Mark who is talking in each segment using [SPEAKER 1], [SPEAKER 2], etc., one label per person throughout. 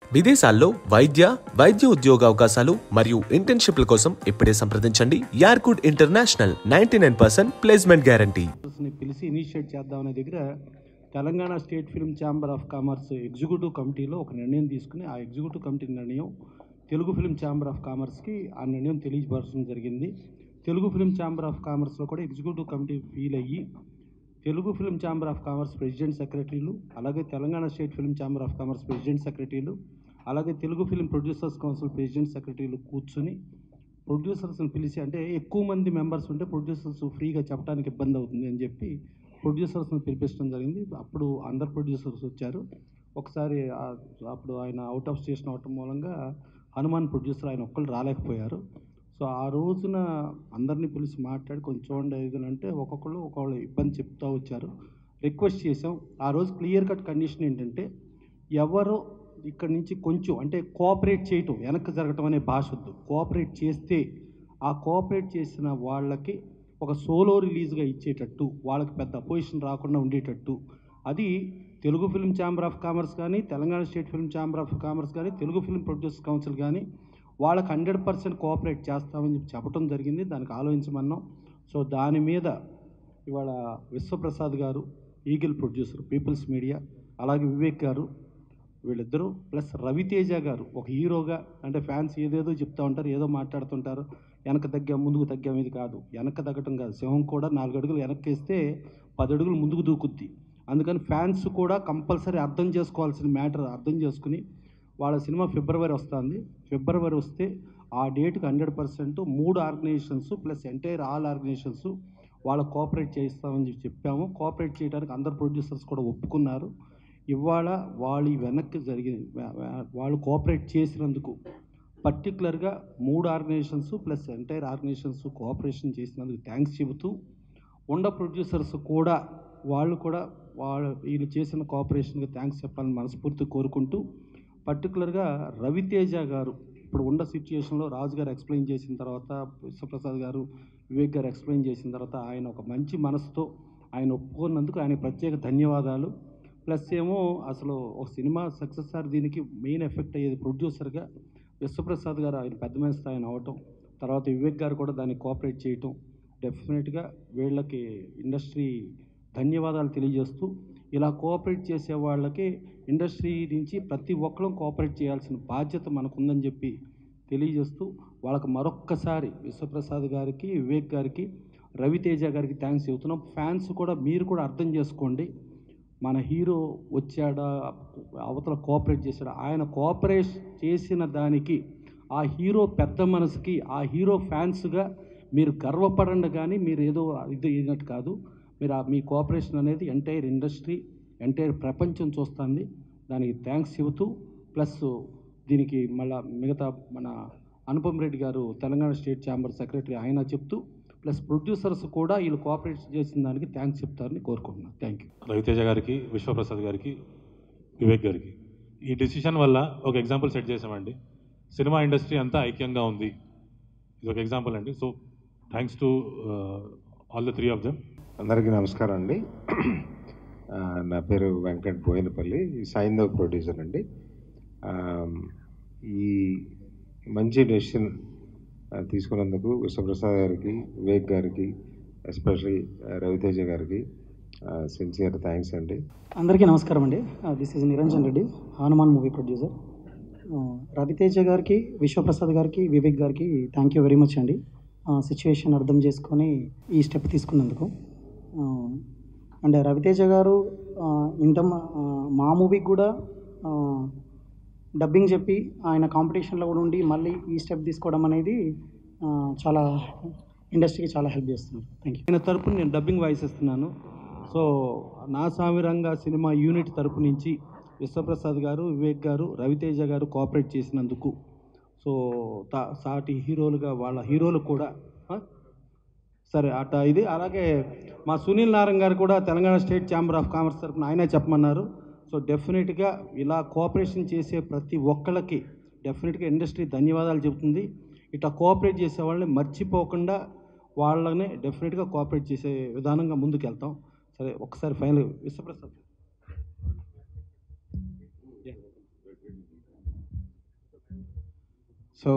[SPEAKER 1] విదేశాల్లో వైద్య వైద్య ఉద్యోగ అవకాశాలు మరియు ఇంటర్న్షిప్ల కోసం ఇప్పుడే సంప్రదించండి యార్కుడ్ international ninety nine percent placement guarantee
[SPEAKER 2] ని పిలిచి ఇనిషియేట్ చేద్దామనే దగ్గర Telangana state film chamber of commerce executive కమిటీలో ఒక నిర్ణయం తీసుకుని ఆ ఎగ్జిక్యూటివ్ కమిటీ నిర్ణయం తెలుగు ఫిల్మ్ ఛాంబర్ ఆఫ్ కామర్స్కి ఆ నిర్ణయం తెలియపరచడం జరిగింది తెలుగు ఫిల్మ్ ఛాంబర్ ఆఫ్ కామర్స్లో కూడా ఎగ్జిక్యూటివ్ కమిటీ ఫీల్ అయ్యి Telugu film chamber of commerce president సెక్రటరీలు అలాగే Telangana state film chamber of commerce president సెక్రటరీలు అలాగే Telugu film producers council president సెక్రటరీలు కూర్చుని ప్రొడ్యూసర్స్ని పిలిచి అంటే ఎక్కువ మంది మెంబర్స్ ఉంటే ప్రొడ్యూసర్స్ ఫ్రీగా చెప్పడానికి ఇబ్బంది అవుతుంది అని చెప్పి ప్రొడ్యూసర్స్ని పిలిపించడం జరిగింది అప్పుడు అందరు ప్రొడ్యూసర్స్ వచ్చారు ఒకసారి ఆ- అప్పుడు ఆయన అవుట్ ఆఫ్ స్టేషన్ అవటం మూలంగా హనుమాన్ ప్రొడ్యూసర్ ఆయన ఒక్కళ్ళు రాలేకపోయారు సో ఆ రోజున అందరినీ పిలిచి మాట్లాడి కొంచెం చూడండి ఇది అంటే ఒక్కొక్కళ్ళు ఒక్కొక్కళ్ళు ఇబ్బంది చెప్తూ వచ్చారు రిక్వెస్ట్ చేసాం ఆ రోజు క్లియర్ కట్ కండిషన్ ఏంటంటే ఎవరో ఇక్కడ నుంచి కొంచెం అంటే కోఆపరేట్ చేయటం వెనక్కి జరగటం అనే భాష వద్దు కోఆపరేట్ చేస్తే ఆ కోఆపరేట్ చేసిన వాళ్ళకి ఒక సోలో రిలీజ్గా ఇచ్చేటట్టు వాళ్ళకి పెద్ద అపోజిషన్ రాకుండా ఉండేటట్టు అది Telugu film chamber of commerce కానీ Telangana state film chamber of commerce కానీ తెలుగు ఫిల్మ్ ప్రొడ్యూసర్స్ కౌన్సిల్ కానీ వాళ్ళకి హండ్రెడ్ పర్సెంట్ కోఆపరేట్ చేస్తామని చెప్పి చెప్పడం జరిగింది దానికి ఆలోచించమన్నాం సో దాని మీద ఇవాళ విశ్వప్రసాద్ గారు ఈగిల్ ప్రొడ్యూసర్ పీపుల్స్ మీడియా అలాగే వివేక్ గారు వీళ్ళిద్దరూ ప్లస్ రవితేజ గారు ఒక హీరోగా అంటే ఫ్యాన్స్ ఏదేదో చెప్తూ ఉంటారు ఏదో మాట్లాడుతుంటారు వెనక తగ్గాం ముందుకు తగ్గాం ఇది కాదు వెనక తగ్గటం కాదు సింహం కూడా నాలుగు అడుగులు వెనక్కి వేస్తే పది అడుగులు ముందుకు దూకుద్ది అందుకని ఫ్యాన్స్ కూడా కంపల్సరీ అర్థం చేసుకోవాల్సిన మ్యాటర్ అర్థం చేసుకుని వాళ్ళ సినిమా ఫిబ్రవరి వస్తుంది ఫిబ్రవరి వస్తే ఆ డేట్కి హండ్రెడ్ పర్సెంట్ మూడు organisations plus entire all organisations వాళ్ళ కోఆపరేట్ చేయిస్తామని చెప్పి చెప్పాము కోఆపరేట్ చేయడానికి అందరు ప్రొడ్యూసర్స్ కూడా ఒప్పుకున్నారు ఇవాళ వాళ్ళు ఈ వెనక్కి జరిగింది వా- వా- వాళ్ళు కోఆపరేట్ చేసినందుకు పర్టికులర్గా మూడు organisations plus entire organisations cooperation చేసినందుకు థ్యాంక్స్ చెబుతూ ఉండ ప్రొడ్యూసర్స్ కూడా వాళ్ళు కూడా వాళ్ళు వీళ్ళు చేసిన కోఆపరేషన్కి థ్యాంక్స్ చెప్పాలని మనస్ఫూర్తి కోరుకుంటూ పర్టికులర్గా రవితేజ గారు ఇప్పుడు ఉన్న సిచ్యుయేషన్లో రాజు గారు ఎక్స్ప్లెయిన్ చేసిన తర్వాత విశ్వప్రసాద్ గారు వివేక్ గారు ఎక్స్ప్లెయిన్ చేసిన తర్వాత ఆయన ఒక మంచి మనసుతో ఆయన ఒప్పుకున్నందుకు ఆయన ప్రత్యేక ధన్యవాదాలు ప్లస్ ఏమో అసలు ఒక సినిమా సక్సెస్ సార్ దీనికి మెయిన్ ఎఫెక్ట్ అయ్యేది ప్రొడ్యూసర్గా విశ్వప్రసాద్ గారు ఆయన పెద్ద మనిషి ఆయన అవటం తర్వాత వివేక్ గారు కూడా దాన్ని కోఆపరేట్ చేయటం డెఫినెట్గా వీళ్ళకి ఇండస్ట్రీ ధన్యవాదాలు తెలియజేస్తూ ఇలా కోఆపరేట్ చేసే వాళ్ళకి ఇండస్ట్రీ నుంచి ప్రతి ఒక్కరూ కోఆపరేట్ చేయాల్సిన బాధ్యత మనకుందని చెప్పి తెలియజేస్తూ వాళ్ళకి మరొక్కసారి విశ్వప్రసాద్ గారికి వివేక్ గారికి రవితేజ గారికి థ్యాంక్స్ చెబుతున్నాం ఫ్యాన్స్ కూడా మీరు కూడా అర్థం చేసుకోండి మన హీరో వచ్చాడా అవతల కోఆపరేట్ చేశాడా ఆయన కోఆపరేట్ చేసిన దానికి ఆ హీరో పెద్ద మనసుకి ఆ హీరో ఫ్యాన్స్గా మీరు గర్వపడండి కానీ మీరు ఏదో ఇది అయినట్టు కాదు మీరు ఆ- మీ కోఆపరేషన్ అనేది ఎంటైర్ ఇండస్ట్రీ ఎంటైర్ ప్రపంచం చూస్తుంది దానికి థ్యాంక్స్ చెబుతూ ప్లస్ దీనికి మళ్ళా మిగతా మన అనుపమ్ రెడ్డి గారు తెలంగాణ స్టేట్ ఛాంబర్ సెక్రటరీ ఆయన చెప్తూ ప్లస్ ప్రొడ్యూసర్స్ కూడా వీళ్ళు కోఆపరేట్ చేసిన దానికి థ్యాంక్స్ చెప్తారని కోరుకుంటున్నాను థ్యాంక్ యూ
[SPEAKER 3] రవితేజ గారికి విశ్వప్రసాద్ గారికి వివేక్ గారికి ఈ డిసిషన్ వల్ల ఒక ఎగ్జాంపుల్ సెట్ చేసామండి సినిమా ఇండస్ట్రీ అంతా ఐక్యంగా ఉంది ఇది ఒక ఎగ్జాంపుల్ అండి so thanks to all the three of them
[SPEAKER 4] అందరికీ నమస్కారం అండి ఆ, నా పేరు వెంకట్ బోయినపల్లి సైందవ్ ప్రొడ్యూసర్ అండి ఆ, ఈ మంచి డెసిషన్ తీసుకున్నందుకు విశ్వప్రసాద్ గారికి వివేక్ గారికి ఎస్పెషలీ రవితేజ గారికి సిన్సియర్ థ్యాంక్స్ అండి
[SPEAKER 5] అందరికీ నమస్కారం అండి this is Niranjan Reddy Hanuman movie producer Ravi Teja గారికి విశ్వప్రసాద్ గారికి వివేక్ గారికి థ్యాంక్ యూ వెరీ మచ్ అండి సిచ్యువేషన్ అర్థం చేసుకొని ఈ స్టెప్ తీసుకున్నందుకు అండ్ రవితేజ గారు ఆ, ఇంత మా- ఆ, మా మూవీకి కూడా డబ్బింగ్ చెప్పి ఆయన కాంపిటీషన్లో కూడా ఉండి మళ్ళీ ఈ స్టెప్ తీసుకోవడం అనేది ఆ, చాలా ఇండస్ట్రీకి చాలా హెల్ప్ చేస్తుంది థ్యాంక్ యూ
[SPEAKER 2] ఆయన తరపున నేను డబ్బింగ్ వాయిస్ ఇస్తున్నాను సో నా సామిరంగా సినిమా యూనిట్ తరపు నుంచి విశ్వప్రసాద్ గారు వివేక్ గారు రవితేజ గారు కోఆపరేట్ చేసినందుకు సో తా సాటి హీరోలుగా వాళ్ళ హీరోలు కూడా ఆ? సరే అట ఇది అలాగే మా సునీల్ నారాయణ గారు కూడా Telangana state chamber of commerce తరపున ఆయనే చెప్పమన్నారు సో డెఫినెట్గా ఇలా కోఆపరేషన్ చేసే ప్రతి ఒక్కళ్ళకి డెఫినెట్గా ఇండస్ట్రీ ధన్యవాదాలు చెబుతుంది ఇట్లా కోఆపరేట్ చేసే వాళ్ళని మర్చిపోకుండా వాళ్ళని డెఫినెట్గా కోఆపరేట్ చేసే విధానంగా ముందుకు వెళ్తాం సరే ఒకసారి final Vishwaprasad
[SPEAKER 6] so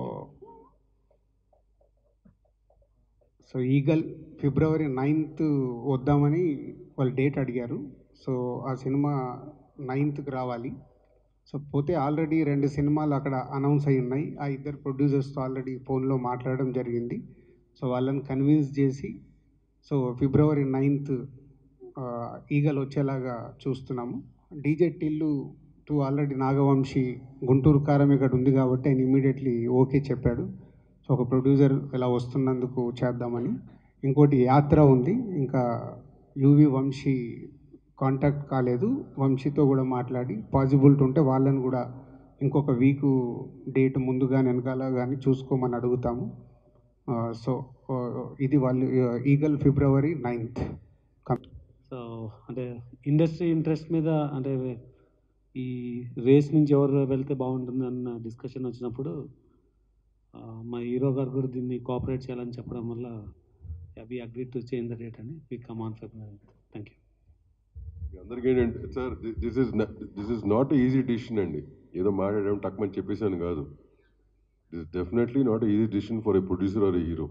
[SPEAKER 6] so eagle February ninth వద్దామని వాళ్ళు డేట్ అడిగారు సో ఆ సినిమా నైన్త్కి రావాలి సో పోతే ఆల్రెడీ రెండు సినిమాలు అక్కడ అనౌన్స్ అయి ఉన్నాయి ఆ ఇద్దరు ప్రొడ్యూసర్స్తో ఆల్రెడీ ఫోన్లో మాట్లాడడం జరిగింది సో వాళ్ళని కన్విన్స్ చేసి సో ఫిబ్రవరి నైన్త్ ఈగల్ వచ్చేలాగా చూస్తున్నాము DJ Tillu two already Nagavamsi Guntur Kaaram ఇక్కడ ఉంది కాబట్టి ఆయన ఇమీడియట్లీ ఓకే చెప్పాడు సో ఒక ప్రొడ్యూసర్ ఇలా వస్తున్నందుకు చేద్దామని ఇంకోటి యాత్ర ఉంది ఇంకా యువి వంశీ కాంటాక్ట్ కాలేదు వంశీతో కూడా మాట్లాడి పాసిబిలిటీ ఉంటే వాళ్ళని కూడా ఇంకొక వీక్ డేట్ ముందుగా వెనకాల కానీ చూసుకోమని అడుగుతాము సో ఇది వాళ్ళు ఈగల్ ఫిబ్రవరి నైన్త్
[SPEAKER 2] సో అంటే ఇండస్ట్రీ ఇంట్రెస్ట్ మీద అంటే ఈ రేస్ నుంచి ఎవరు వెళ్తే బాగుంటుంది అన్న డిస్కషన్ వచ్చినప్పుడు ఆ, మా హీరో గారు కూడా దీన్ని కోఆపరేట్ చేయాలని చెప్పడం వల్ల we agree to change the date అని we come on February thank you
[SPEAKER 7] మీ అందరికీ ఏంటంటే sir this is this is not easy decision అండి ఏదో మాట్లాడడం టక్మని చెప్పేసాను కాదు దిస్ definitely not easy decision for a producer or a hero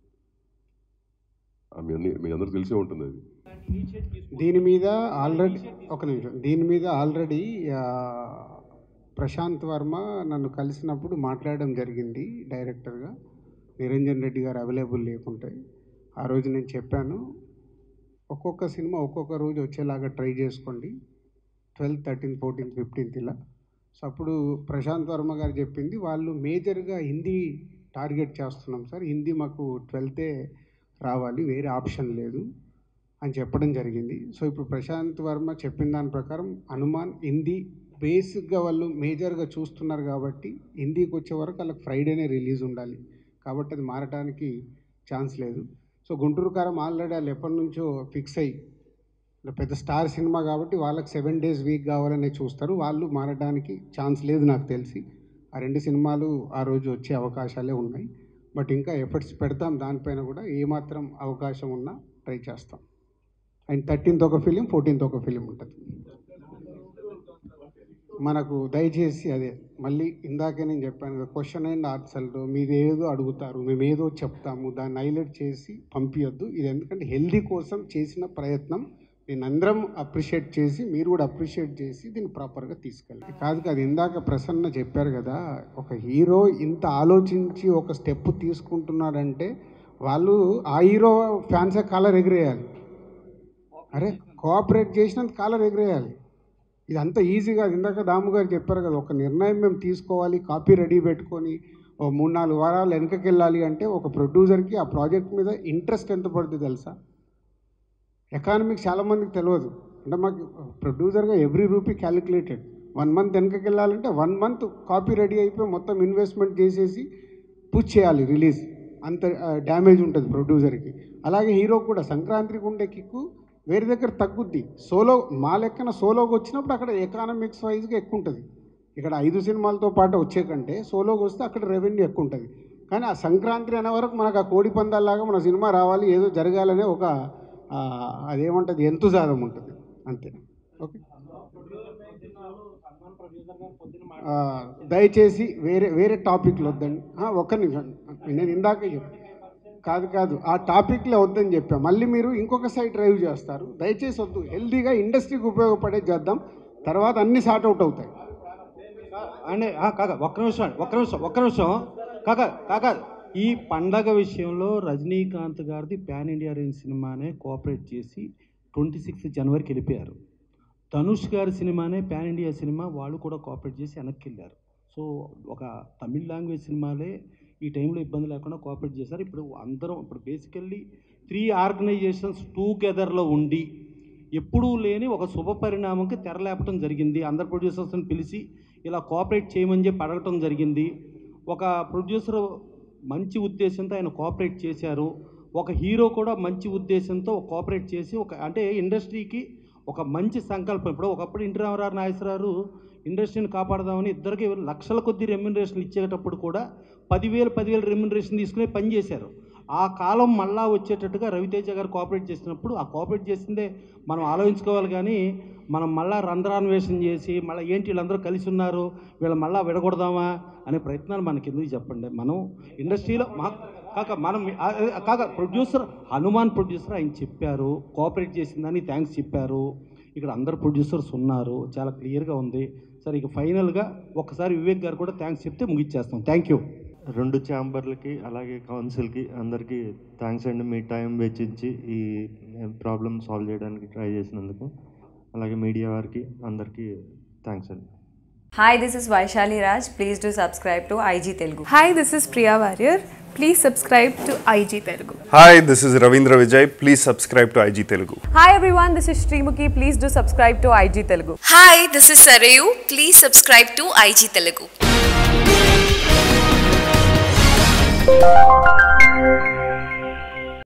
[SPEAKER 7] మీ అన్ని మీ అందరికి తెలిసే ఉంటుంది అది
[SPEAKER 6] దీని మీద ఆల్రెడీ ఒక నిమిషం దీని మీద ఆల్రెడీ ఆ, ప్రశాంత్ వర్మ నన్ను కలిసినప్పుడు మాట్లాడడం జరిగింది డైరెక్టర్గా నిరంజన్ రెడ్డి గారు అవైలబుల్ లేకుంటే ఆ రోజు నేను చెప్పాను ఒక్కొక్క సినిమా ఒక్కొక్క రోజు వచ్చేలాగా ట్రై చేసుకోండి ట్వెల్త్ థర్టీన్త్ ఫోర్టీన్త్ ఫిఫ్టీన్త్ ఇలా సో అప్పుడు ప్రశాంత్ వర్మ గారు చెప్పింది వాళ్ళు మేజర్గా హిందీ టార్గెట్ చేస్తున్నాం సార్ హిందీ మాకు ట్వెల్తే రావాలి వేరే ఆప్షన్ లేదు అని చెప్పడం జరిగింది సో ఇప్పుడు ప్రశాంత్ వర్మ చెప్పిన దాని ప్రకారం హనుమాన్ హిందీ బేసిక్గా వాళ్ళు మేజర్గా చూస్తున్నారు కాబట్టి హిందీకి వచ్చే వరకు వాళ్ళకి ఫ్రైడేనే రిలీజ్ ఉండాలి కాబట్టి అది మారడానికి ఛాన్స్ లేదు సో గుంటూరు కారం ఆల్రెడీ వాళ్ళు ఎప్పటి నుంచో ఫిక్స్ అయ్యి అంటే పెద్ద స్టార్ సినిమా కాబట్టి వాళ్ళకి సెవెన్ డేస్ వీక్ కావాలనే చూస్తారు వాళ్ళు మారడానికి ఛాన్స్ లేదు నాకు తెలిసి ఆ రెండు సినిమాలు ఆ రోజు వచ్చే అవకాశాలే ఉన్నాయి బట్ ఇంకా ఎఫర్ట్స్ పెడతాం దానిపైన కూడా ఏమాత్రం అవకాశం ఉన్నా ట్రై చేస్తాం అండ్ థర్టీన్త్ ఒక ఫిలిం ఫోర్టీన్త్ ఒక ఫిలిం ఉంటుంది మనకు దయచేసి అదే మళ్ళీ ఇందాకే నేను చెప్పాను కదా క్వశ్చన్ అండ్ ఆన్సర్లో మీరు ఏదో అడుగుతారు మేము ఏదో చెప్తాము దాన్ని హైలైట్ చేసి పంపించొద్దు ఇది ఎందుకంటే హెల్దీ కోసం చేసిన ప్రయత్నం నేను అందరం అప్రిషియేట్ చేసి మీరు కూడా అప్రిషియేట్ చేసి దీన్ని ప్రాపర్గా తీసుకెళ్ళాలి కాదు కాదు ఇందాక ప్రసన్న చెప్పారు కదా ఒక హీరో ఇంత ఆలోచించి ఒక స్టెప్ తీసుకుంటున్నాడంటే వాళ్ళు ఆ హీరో ఫ్యాన్సే కాలర్ ఎగిరేయాలి అరే కోఆపరేట్ చేసినంత కాలర్ ఎగిరేయాలి ఇది అంత ఈజీగా ఇందాక దాము గారు చెప్పారు కదా ఒక నిర్ణయం మేము తీసుకోవాలి కాపీ రెడీ పెట్టుకొని ఓ మూడు నాలుగు వారాలు వెనకకి వెళ్ళాలి అంటే ఒక ప్రొడ్యూసర్కి ఆ ప్రాజెక్ట్ మీద ఇంట్రెస్ట్ ఎంత పడుతుంది తెలుసా ఎకానమిక్స్ చాలామందికి తెలియదు అంటే మాకు ప్రొడ్యూసర్గా every rupee calculated one month వెనకకి వెళ్ళాలంటే వన్ మంత్ కాపీ రెడీ అయిపోయి మొత్తం ఇన్వెస్ట్మెంట్ చేసేసి పుష్ చేయాలి రిలీజ్ అంత డ్యామేజ్ ఉంటుంది ప్రొడ్యూసర్కి అలాగే హీరో కూడా సంక్రాంతికి ఉండే కిక్కు వేరే దగ్గర తగ్గుద్ది సోలో మా లెక్కన సోలోకి వచ్చినప్పుడు అక్కడ ఎకానమిక్స్ వైజ్గా ఎక్కువ ఉంటుంది ఇక్కడ ఐదు సినిమాలతో పాటు వచ్చే కంటే సోలోకి వస్తే అక్కడ రెవెన్యూ ఎక్కువ ఉంటుంది కానీ ఆ సంక్రాంతి అనే వరకు మనకు ఆ కోడి పందాల్లాగా మన సినిమా రావాలి ఏదో జరగాలనే ఒక ఆ, అదేమంటుంది ఎంతుజాదం ఉంటుంది అంతే ఓకే ఆ, దయచేసి వేరే వేరే టాపిక్లు వద్దండి ఆ, ఒక్క నిమిషం నేను ఇందాకే చెప్పాను కాదు కాదు ఆ టాపిక్లో వద్దని చెప్పా మళ్ళీ మీరు ఇంకొక సైడ్ డ్రైవ్ చేస్తారు దయచేసి వద్దు హెల్దీగా ఇండస్ట్రీకి ఉపయోగపడే చేద్దాం తర్వాత అన్ని సార్ట్ అవుట్ అవుతాయి
[SPEAKER 2] అంటే ఆ, కాక ఒక్క నిమిషం అండి, ఒక్క నిమిషం ఒక్క నిమిషం కాక కాక ఈ పండగ విషయంలో రజనీకాంత్ గారిది పాన్ ఇండియా రేంజ్ సినిమానే కోఆపరేట్ చేసి ట్వంటీ సిక్స్త్ జనవరికి వెళ్ళిపోయారు ధనుష్ గారి సినిమానే పాన్ ఇండియా సినిమా వాళ్ళు కూడా కోఆపరేట్ చేసి వెనక్కి వెళ్ళారు సో ఒక తమిళ్ లాంగ్వేజ్ సినిమాలే ఈ టైంలో ఇబ్బంది లేకుండా కోఆపరేట్ చేశారు ఇప్పుడు అందరం ఇప్పుడు బేసికల్లీ త్రీ ఆర్గనైజేషన్స్ టూగెదర్లో ఉండి ఎప్పుడూ లేని ఒక శుభ పరిణామంకి తెరలేపటం జరిగింది అందరు ప్రొడ్యూసర్స్ని పిలిచి ఇలా కోఆపరేట్ చేయమని చెప్పి అడగటం జరిగింది ఒక ప్రొడ్యూసర్ మంచి ఉద్దేశంతో ఆయన కోఆపరేట్ చేశారు ఒక హీరో కూడా మంచి ఉద్దేశంతో కోఆపరేట్ చేసి ఒక అంటే ఇండస్ట్రీకి ఒక మంచి సంకల్పం ఇప్పుడు ఒకప్పుడు ఇంటి రామారావు నాగేశ్వరరావు ఇండస్ట్రీని కాపాడదామని ఇద్దరికి లక్షల కొద్ది రెమ్యునరేషన్ ఇచ్చేటప్పుడు కూడా పదివేలు పదివేలు రెమ్యునరేషన్ తీసుకుని పని చేశారు ఆ కాలం మళ్ళా వచ్చేటట్టుగా రవితేజ గారు కోఆపరేట్ చేసినప్పుడు ఆ కోఆపరేట్ చేసిందే మనం ఆలోచించుకోవాలి కానీ మనం మళ్ళా రంధ్రాన్వేషణ చేసి మళ్ళీ ఏంటి వీళ్ళందరూ కలిసి ఉన్నారు వీళ్ళు మళ్ళా విడగొడదామా అనే ప్రయత్నాలు మనకి ఎందుకు చెప్పండి మనం ఇండస్ట్రీలో మా కాక మనం ఆ- ఆ- కాక ప్రొడ్యూసర్ హనుమాన్ ప్రొడ్యూసర్ ఆయన చెప్పారు కోఆపరేట్ చేసిందని థ్యాంక్స్ చెప్పారు ఇక్కడ అందరు ప్రొడ్యూసర్స్ ఉన్నారు చాలా క్లియర్గా ఉంది సరే ఇక ఫైనల్గా ఒక్కసారి వివేక్ గారు కూడా థ్యాంక్స్ చెప్తే ముగిచ్చేస్తాం థ్యాంక్ యూ
[SPEAKER 8] రెండు ఛాంబర్లకి అలాగే కౌన్సిల్కి అందరికీ థ్యాంక్స్ అండి మీ టైం వెచ్చించి ఈ ప్రాబ్లమ్ సాల్వ్ చేయడానికి ట్రై చేసినందుకు అలాగే మీడియా వారికి అందరికీ థ్యాంక్స్ అండి
[SPEAKER 9] Hi, this is Vaishali Raj. Please do subscribe to IG Telugu.
[SPEAKER 10] Hi, this is Priya Warrior. Please subscribe to IG Telugu.
[SPEAKER 11] Hi, this is Ravindra Vijay. Please subscribe to IG Telugu.
[SPEAKER 9] Hi everyone, this is Srimuki. Please do subscribe to IG Telugu.
[SPEAKER 12] Hi, this is Sarayu. Please subscribe to IG Telugu.